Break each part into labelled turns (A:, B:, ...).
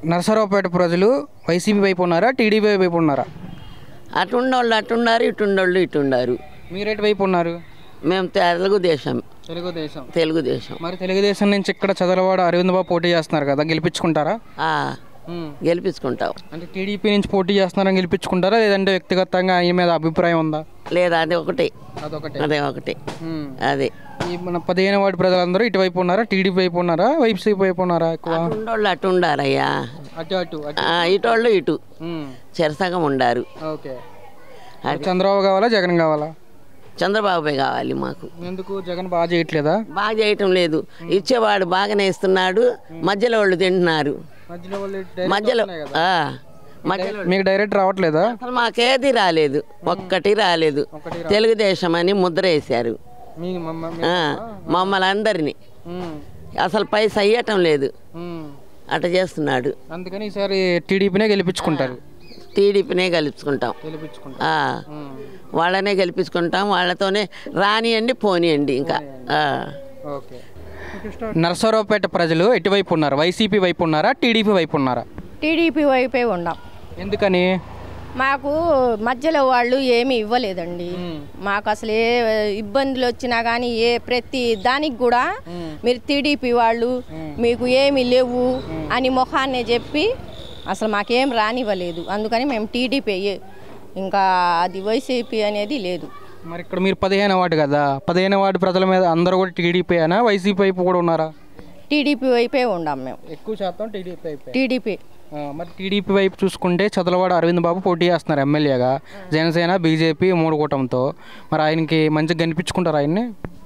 A: నరసరావుపేట ప్రజలు వైసీపీ వైపు ఉన్నారా టీడీపీ వైపు ఉన్నారా
B: అటుండోళ్ళు అటున్నారు ఇటుండోళ్ళు ఇటుండారు
A: మీరేటి వైపు ఉన్నారు
B: మేము తెలుగుదేశం
A: తెలుగుదేశం
B: తెలుగుదేశం
A: మరి తెలుగుదేశం నుంచి ఇక్కడ చదలవాడ అరవింద్ బాబు పోటీ చేస్తున్నారు కదా గెలిపించుకుంటారా
B: ఆ, గెలిపించుకుంటాం
A: అంటే టీడీపీ నుంచి పోటీ చేస్తున్నారని గెలిపించుకుంటారా లేదంటే వ్యక్తిగతంగా ఆయన మీద అభిప్రాయం ఉందా
B: లేదా అది ఒకటి
A: అదొకటే
B: అదే ఒకటి
A: ఉమ్.
B: అది
A: ఈ మన పదిహేను వార్డు ప్రజలందరూ ఇటువైపు ఉన్నారా టీడీపీ వైపు ఉన్నారా వైసీపీ వైపు ఉన్నారా ఎక్కువ
B: అటుండోళ్ళు అటుండారయ్యా
A: అటు అటు అటు
B: ఆ, ఇటోళ్ళు ఇటు
A: ఉమ్.
B: చెరసగం ఉండారు
A: ఓకే చంద్రబాబు కావాలా జగన్ కావాలా
B: చంద్రబాబుపై కావాలి మాకు
A: ఎందుకు జగన్ బాగా చేయట్లేదా
B: బాగా చేయటం లేదు ఇచ్చేవాడు బాగానే ఇస్తున్నాడు మధ్యలో వాళ్ళు తింటున్నారు
A: మధ్యలో వాళ్ళు
B: మధ్యలో ఆ, మధ్యలో
A: మీకు డైరెక్ట్ రావట్లేదా
B: అసలు మాకేది రాలేదు ఒక్కటి రాలేదు తెలుగుదేశం అని ముద్ర వేశారు
A: మీ మమ్మ మీ-
B: ఆ, మమ్మల్ని అందరినీ
A: ఉమ్.
B: అసలు పైసా ఇయ్యటం లేదు
A: ఉమ్.
B: అట చేస్తున్నాడు
A: అందుకని ఈసారి టీడీపీనే గెలిపించుకుంటారు
B: టీడీపీనే గెలుచుకుంటాం
A: గెలిపించుకుంటారు
B: ఆ, వాళ్ళనే గెలిపించుకుంటాం వాళ్ళతోనే రానియండి పోనీయండి ఇంకా ఆ.
A: ఓకే నరసరావుపేట ప్రజలు ఎటువైపు ఉన్నారు వైసీపీ వైపు ఉన్నారా టీడీపీ వైపు ఉన్నారా
C: టీడీపీ వైపే ఉన్నాం
A: ఎందుకని
C: మాకు మధ్యలో వాళ్ళు ఏమీ ఇవ్వలేదండి మాకు అసలు ఏ ఇబ్బందులు వచ్చినా కానీ ఏ ప్రతి దానికి కూడా మీరు టీడీపీ వాళ్ళు మీకు ఏమీ లేవు అని మొహాన్నే చెప్పి అసలు మాకేం రానివ్వలేదు అందుకని మేము టీడీపీ ఇంకా అది వైసీపీ అనేది లేదు
A: మరి ఇక్కడ మీరు పదిహేను వార్డు కదా పదిహేను వార్డు ప్రజల మీద అందరూ కూడా టీడీపీ అయినా వైసీపీ వైపు కూడా ఉన్నారా
C: టీడీపీ వైపే ఉన్నాం మేము
A: ఎక్కువ శాతం టీడీపీ వైపే
C: టీడీపీ
A: ఆ, మరి టీడీపీ వైపు చూసుకుంటే చదలవాడ అరవింద్ బాబు పోటీ చేస్తున్నారు ఎమ్మెల్యేగా జనసేన బీజేపీ మూడు కూటమితో మరి ఆయనకి మంచిగా కనిపించుకుంటారు ఆయన్ని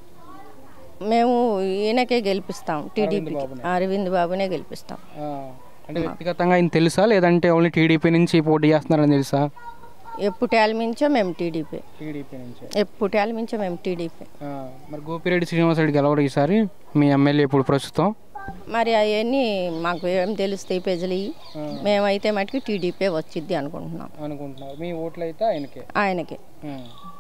C: మేము ఈయనకే గెలిపిస్తాం టీడీపీ అరవింద్ బాబునే గెలిపిస్తాం
A: ఆ, అంటే వ్యక్తిగతంగా ఆయన తెలుసా లేదంటే ఓన్లీ టీడీపీ నుంచి పోటీ చేస్తున్నారని తెలుసా
C: ఎప్పుటాల మించో మేము టీడీపీ
A: టీడీపీ నుంచి
C: ఎప్పుటాల మించో మేము టీడీపీ
A: మరి గోపిరెడ్డి శ్రీనివాసరెడ్డి గెలవడు ఈసారి మీ ఎమ్మెల్యే ఇప్పుడు ప్రస్తుతం
C: మరి అవన్నీ మాకు ఏం తెలుస్తాయి ప్రజలు మేమైతే మటుకు టీడీపీ వచ్చిద్ది అనుకుంటున్నాం
A: అనుకుంటున్నారు మీ ఓట్లు అయితే ఆయనకే
C: ఆయనకి
A: ఉం.